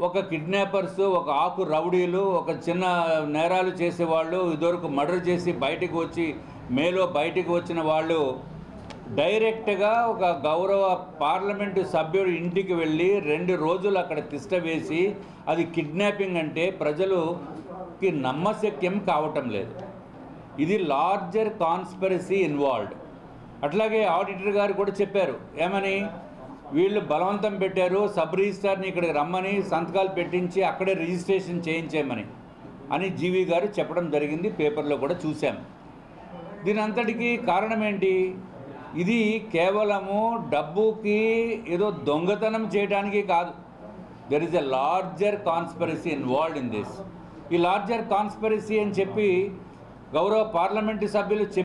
ఒక కిడ్నాపర్స్ ఒక ఆకు రౌడీలు ఒక చిన్న నేరాలు చేసేవాళ్ళు ఇదివరకు మర్డర్ చేసి బయటికి వచ్చి మేలో బయటికి వచ్చిన వాళ్ళు డైరెక్ట్గా ఒక గౌరవ పార్లమెంటు సభ్యుడి ఇంటికి వెళ్ళి రెండు రోజులు అక్కడ తిష్ట వేసి అది కిడ్నాపింగ్ అంటే ప్రజలుకి నమ్మశక్యం కావటం లేదు ఇది లార్జర్ కాన్స్పరసీ ఇన్వాల్వ్డ్ అట్లాగే ఆడిటర్ గారు కూడా చెప్పారు ఏమని వీళ్ళు బలవంతం పెట్టారు సబ్ రిజిస్టార్ని ఇక్కడికి రమ్మని సంతకాలు పెట్టించి అక్కడే రిజిస్ట్రేషన్ చేయించేయమని అని జీవి గారు చెప్పడం జరిగింది పేపర్లో కూడా చూశాం దీని అంతటికి కారణం ఏంటి ఇది కేవలము డబ్బుకి ఏదో దొంగతనం చేయడానికి కాదు there is a larger conspiracy involved in this ఈ లార్జర్ కాన్స్పరసీ అని చెప్పి గౌరవ పార్లమెంటు సభ్యులు చెప్పి